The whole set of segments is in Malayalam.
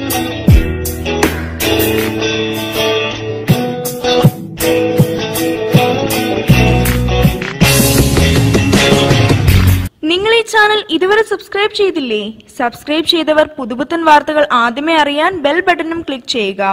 നിങ്ങൾ ഈ ചാനൽ ഇതുവരെ സബ്സ്ക്രൈബ് ചെയ്തില്ലേ സബ്സ്ക്രൈബ് ചെയ്തവർ പുതുപുത്തൻ വാർത്തകൾ ആദ്യമേ അറിയാൻ ബെൽ ബട്ടണും ക്ലിക്ക് ചെയ്യുക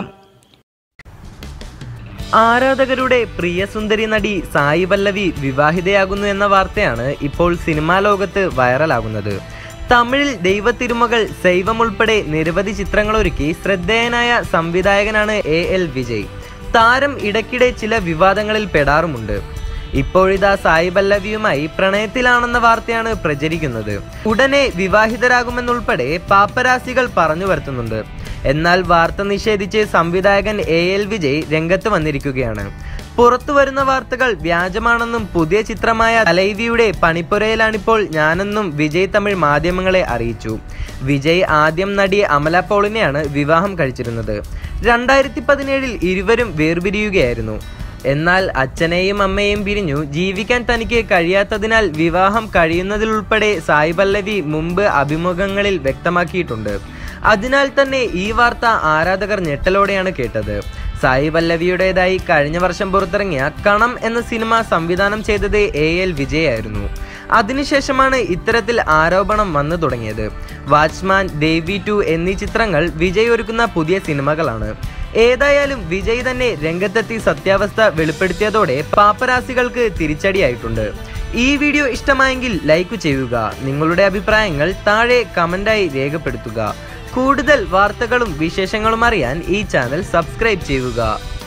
ആരാധകരുടെ പ്രിയ സുന്ദരി നടി സായി പല്ലവി വിവാഹിതയാകുന്നു എന്ന വാർത്തയാണ് ഇപ്പോൾ സിനിമാ ലോകത്ത് വൈറലാകുന്നത് തമിഴിൽ ദൈവത്തിരുമകൾ ശൈവം ഉൾപ്പെടെ നിരവധി ചിത്രങ്ങളൊരുക്കി ശ്രദ്ധേയനായ സംവിധായകനാണ് എ എൽ വിജയ് താരം ഇടയ്ക്കിടെ ചില വിവാദങ്ങളിൽ പെടാറുമുണ്ട് ഇപ്പോഴിതാ സായി പല്ലവിയുമായി പ്രണയത്തിലാണെന്ന വാർത്തയാണ് പ്രചരിക്കുന്നത് ഉടനെ വിവാഹിതരാകുമെന്നുൾപ്പെടെ പാപ്പരാസികൾ പറഞ്ഞു വരുത്തുന്നുണ്ട് എന്നാൽ വാർത്ത നിഷേധിച്ച് സംവിധായകൻ എ എൽ വിജയ് രംഗത്ത് വന്നിരിക്കുകയാണ് പുറത്തു വരുന്ന വാർത്തകൾ വ്യാജമാണെന്നും പുതിയ ചിത്രമായ തലൈവിയുടെ പണിപ്പുരയിലാണിപ്പോൾ ഞാനെന്നും വിജയ് തമിഴ് മാധ്യമങ്ങളെ അറിയിച്ചു വിജയ് ആദ്യം നടി അമല പോളിനെയാണ് വിവാഹം കഴിച്ചിരുന്നത് രണ്ടായിരത്തി പതിനേഴിൽ ഇരുവരും വേർപിരിയുകയായിരുന്നു എന്നാൽ അച്ഛനെയും അമ്മയെയും പിരിഞ്ഞു ജീവിക്കാൻ തനിക്ക് കഴിയാത്തതിനാൽ വിവാഹം കഴിയുന്നതിലുൾപ്പെടെ സായി പല്ലവി മുമ്പ് അഭിമുഖങ്ങളിൽ വ്യക്തമാക്കിയിട്ടുണ്ട് അതിനാൽ തന്നെ ഈ വാർത്ത ആരാധകർ ഞെട്ടലോടെയാണ് കേട്ടത് സായി പല്ലവിയുടേതായി കഴിഞ്ഞ വർഷം പുറത്തിറങ്ങിയ കണം എന്ന സിനിമ സംവിധാനം ചെയ്തത് എ എൽ വിജയായിരുന്നു അതിനുശേഷമാണ് ഇത്തരത്തിൽ ആരോപണം വന്നു തുടങ്ങിയത് വാച്ച്മാൻ ദേവി ടു എന്നീ ചിത്രങ്ങൾ വിജയ് ഒരുക്കുന്ന പുതിയ സിനിമകളാണ് ഏതായാലും വിജയ് തന്നെ രംഗത്തെത്തി സത്യാവസ്ഥ വെളിപ്പെടുത്തിയതോടെ പാപ്പരാസികൾക്ക് തിരിച്ചടിയായിട്ടുണ്ട് ഈ വീഡിയോ ഇഷ്ടമായെങ്കിൽ ലൈക്ക് ചെയ്യുക നിങ്ങളുടെ അഭിപ്രായങ്ങൾ താഴെ കമന്റായി രേഖപ്പെടുത്തുക കൂടുതൽ വാർത്തകളും വിശേഷങ്ങളും അറിയാൻ ഈ ചാനൽ സബ്സ്ക്രൈബ് ചെയ്യുക